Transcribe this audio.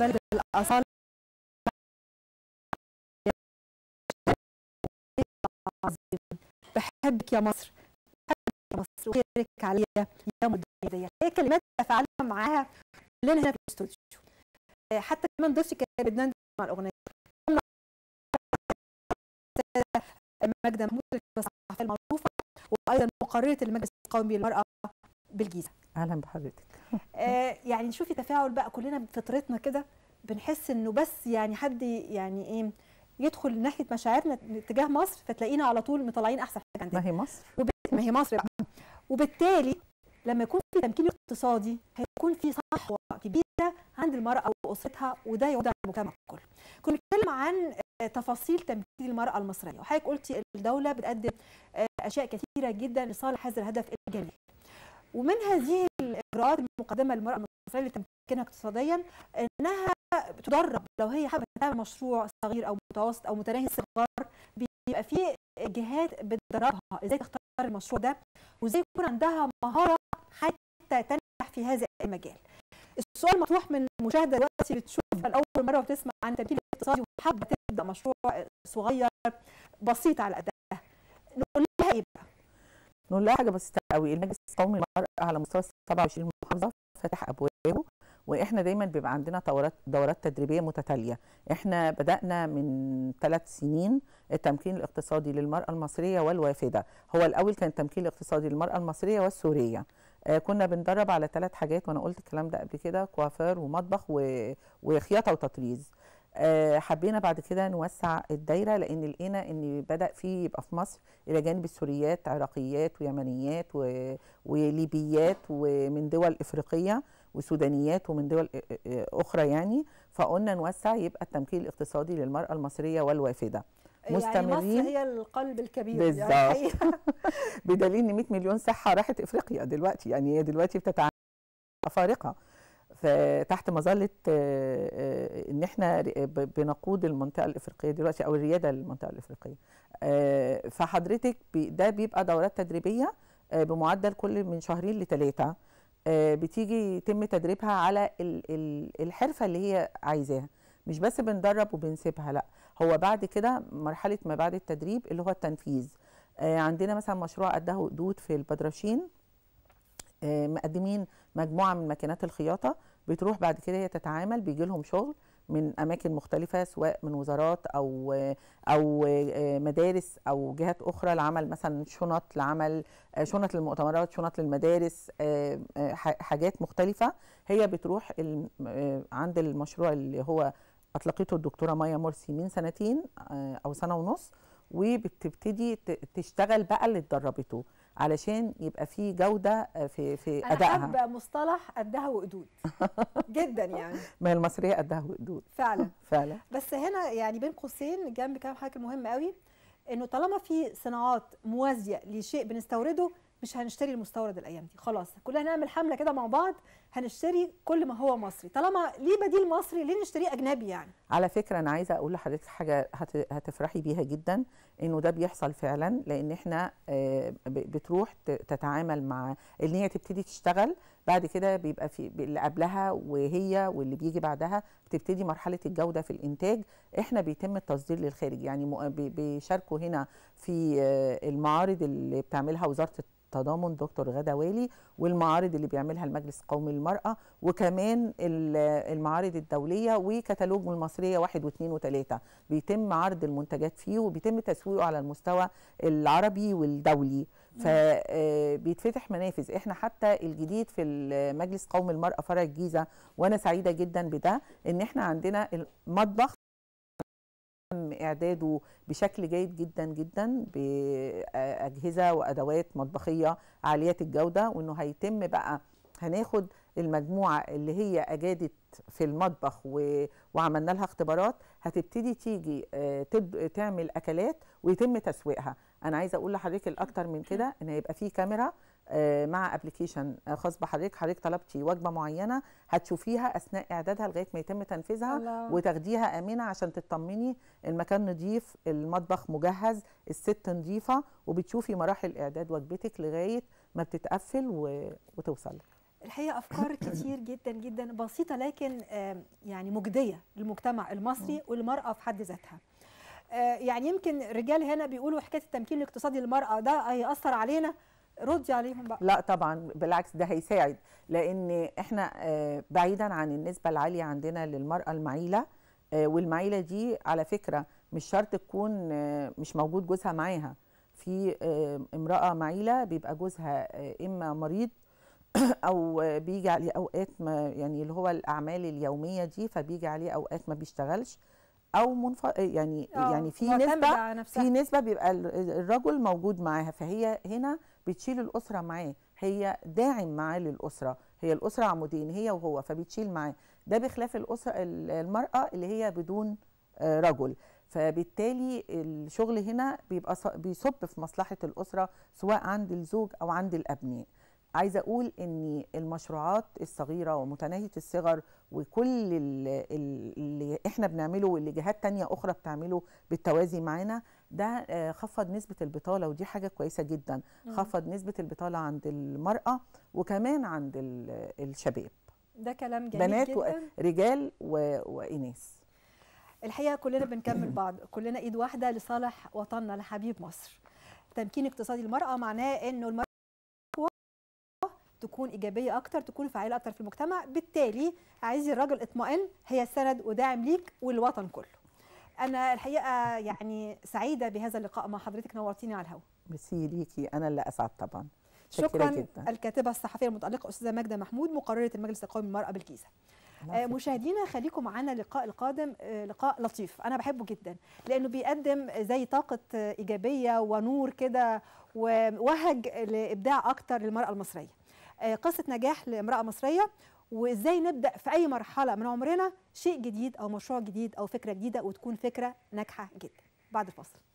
بلد الاصاله بحبك يا مصر بحبك يا مصر وخيرك عليا يا مدير هي كلمات تفاعلنا معاها كلنا هنا في الاستوديو آه، حتى كمان ضيفتي كانت بتندم مع الاغنيه ماجده محمود الصحفيه المعروفه وايضا مقرره المجلس القومي للمراه بالجيزه اهلا بحضرتك آه يعني شوفي تفاعل بقى كلنا بفطرتنا كده بنحس انه بس يعني حد يعني ايه يدخل ناحيه مشاعرنا تجاه مصر فتلاقينا على طول مطلعين احسن حاجه عندنا ما هي مصر وب... ما هي مصر بقى وبالتالي لما يكون في تمكين اقتصادي هيكون في صحوه كبيره عند المراه واسرتها وده يعود على المجتمع كله. كنا بنتكلم عن آه، تفاصيل تمكين المراه المصريه وحضرتك قلتي الدوله بتقدم آه، اشياء كثيره جدا لصالح هذا الهدف الجميل. ومن هذه الاجراءات المقدمه للمراه المصريه لتمكينها اقتصاديا انها بتدرب لو هي حابه تعمل مشروع صغير او متوسط او متناهي الصغر بيبقى في جهات بتدربها ازاي تختار المشروع ده وازاي يكون عندها مهاره حتى تنجح في هذا المجال. السؤال مطروح من مشاهده دلوقتي بتشوف لاول مره وتسمع عن التمكين الاقتصادي وحابه تبدا مشروع صغير بسيط على قدها. نقول لها ايه بقى؟ نقول لها حاجه بسيطه قوي المجلس القومي للمراه على مستوى 27 محافظه فتح ابوابه واحنا دايما بيبقى عندنا دورات دورات تدريبيه متتاليه احنا بدانا من ثلاث سنين التمكين الاقتصادي للمراه المصريه والوافده هو الاول كان التمكين الاقتصادي للمراه المصريه والسوريه آه كنا بندرب على ثلاث حاجات وانا قلت الكلام ده قبل كده كوافير ومطبخ و... وخياطه وتطريز آه حبينا بعد كده نوسع الدايره لان لقينا ان بدا في يبقى في مصر الى جانب السوريات عراقيات ويمنيات و... وليبيات ومن دول افريقيه وسودانيات ومن دول اخرى يعني فقلنا نوسع يبقى التمكين الاقتصادي للمراه المصريه والوافده مستمرين يعني مصر هي القلب الكبير بالظبط يعني بدليل ان 100 مليون صحه راحت افريقيا دلوقتي يعني هي دلوقتي بتتعامل افارقه فتحت مظله ان احنا بنقود المنطقه الافريقيه دلوقتي او الرياده للمنطقه الافريقيه فحضرتك ده بيبقى دورات تدريبيه بمعدل كل من شهرين لثلاثه بتيجي يتم تدريبها على الحرفه اللي هي عايزاها مش بس بندرب وبنسيبها لا هو بعد كده مرحله ما بعد التدريب اللي هو التنفيذ عندنا مثلا مشروع قدها وقدود في البدرشين مقدمين مجموعه من ماكينات الخياطه بتروح بعد كده هي تتعامل بيجي لهم شغل من اماكن مختلفه سواء من وزارات او او مدارس او جهات اخرى لعمل مثلا شنط لعمل شنط للمؤتمرات شنط للمدارس حاجات مختلفه هي بتروح عند المشروع اللي هو اطلقته الدكتوره مايا مرسي من سنتين او سنه ونص وبتبتدي تشتغل بقى اللي اتدربته علشان يبقى في جوده في في أنا ادائها حابه مصطلح قدها وقدود جدا يعني ما هي المصريه قدها وقدود فعلا فعلا بس هنا يعني بين قوسين جنب كلام حضرتك المهم قوي انه طالما في صناعات موازيه لشيء بنستورده مش هنشتري المستورد الايام دي خلاص كلنا نعمل حمله كده مع بعض هنشتري كل ما هو مصري طالما ليه بديل مصري ليه نشتريه اجنبي يعني على فكره انا عايزه اقول لحضرتك حاجه هتفرحي بيها جدا انه ده بيحصل فعلا لان احنا بتروح تتعامل مع ان هي تبتدي تشتغل بعد كده بيبقى في اللي قبلها وهي واللي بيجي بعدها بتبتدي مرحله الجوده في الانتاج احنا بيتم التصدير للخارج يعني بيشاركوا هنا في المعارض اللي بتعملها وزاره التضامن دكتور غدا والي والمعارض اللي بيعملها المجلس القومي للمرأة وكمان المعارض الدولية وكتالوج المصرية واحد واثنين وثلاثة بيتم عرض المنتجات فيه وبيتم تسويقه على المستوى العربي والدولي فبيتفتح منافذ احنا حتى الجديد في المجلس القومي للمرأة فرع الجيزة وانا سعيدة جدا بده ان احنا عندنا المطبخ اعداده بشكل جيد جدا جدا باجهزه وادوات مطبخيه عاليه الجوده وانه هيتم بقى هناخد المجموعه اللي هي اجادت في المطبخ و... وعملنا لها اختبارات هتبتدي تيجي تب... تعمل اكلات ويتم تسويقها انا عايزه اقول لحضرتك الاكتر من كده ان هيبقى في كاميرا مع ابلكيشن خاص بحضرتك حضرتك طلبتي وجبه معينه هتشوفيها اثناء اعدادها لغايه ما يتم تنفيذها الله. وتاخديها امنه عشان تطمني المكان نظيف المطبخ مجهز الست نظيفه وبتشوفي مراحل اعداد وجبتك لغايه ما بتتقفل و... وتوصل الحقيقه افكار كتير جدا جدا بسيطه لكن آم، يعني مجديه للمجتمع المصري والمراه في حد ذاتها آه، يعني يمكن الرجال هنا بيقولوا حكايه التمكين الاقتصادي للمراه ده هيأثر علينا ردي عليهم بقى لا طبعا بالعكس ده هيساعد لان احنا آه، بعيدا عن النسبه العاليه عندنا للمراه المعيله آه، والمعيله دي على فكره مش شرط تكون آه، مش موجود جوزها معاها في آه، امراه معيله بيبقى جوزها آه، اما مريض او آه، بيجي عليه اوقات ما يعني اللي هو الاعمال اليوميه دي فبيجي عليه اوقات ما بيشتغلش او منف... يعني آه، يعني في معتمدة نسبه على نفسها. في نسبه بيبقى ال- الرجل موجود معاها فهي هنا بتشيل الاسره معاه هي داعم معاه للاسره هي الاسره عمودين هي وهو فبتشيل معاه ده بخلاف الاسره ال- المراه اللي هي بدون آه، رجل فبالتالي الشغل هنا بيبقى ص- بيصب في مصلحه الاسره سواء عند الزوج او عند الابناء عايزه اقول ان المشروعات الصغيره ومتناهيه الصغر وكل ال- ال- اللي احنا بنعمله واللي جهات تانية اخرى بتعمله بالتوازي معانا ده آه، خفض نسبه البطاله ودي حاجه كويسه جدا مم. خفض نسبه البطاله عند المراه وكمان عند ال- الشباب ده كلام جميل بنات جدا ورجال و- واناث الحقيقه كلنا بنكمل بعض كلنا ايد واحده لصالح وطننا لحبيب مصر تمكين اقتصادي المراه معناه انه المراه تكون ايجابيه اكتر تكون فاعله اكتر في المجتمع بالتالي عايزي الراجل اطمئن هي السند وداعم ليك والوطن كله انا الحقيقه يعني سعيده بهذا اللقاء مع حضرتك نورتيني على الهواء ميرسي ليكي انا اللي اسعد طبعا شكرا شكرا جدا الكاتبه الصحفيه المتالقه استاذه ماجده محمود مقرره المجلس القومي للمراه بالجيزه آه، مشاهدينا خليكم معانا اللقاء القادم آه، لقاء لطيف انا بحبه جدا لانه بيقدم زي طاقه آه، ايجابيه ونور كده ووهج لابداع اكتر للمراه المصريه آه، قصه نجاح لامراه مصريه وازاي نبدا في اي مرحله من عمرنا شيء جديد او مشروع جديد او فكره جديده وتكون فكره ناجحه جدا بعد الفاصل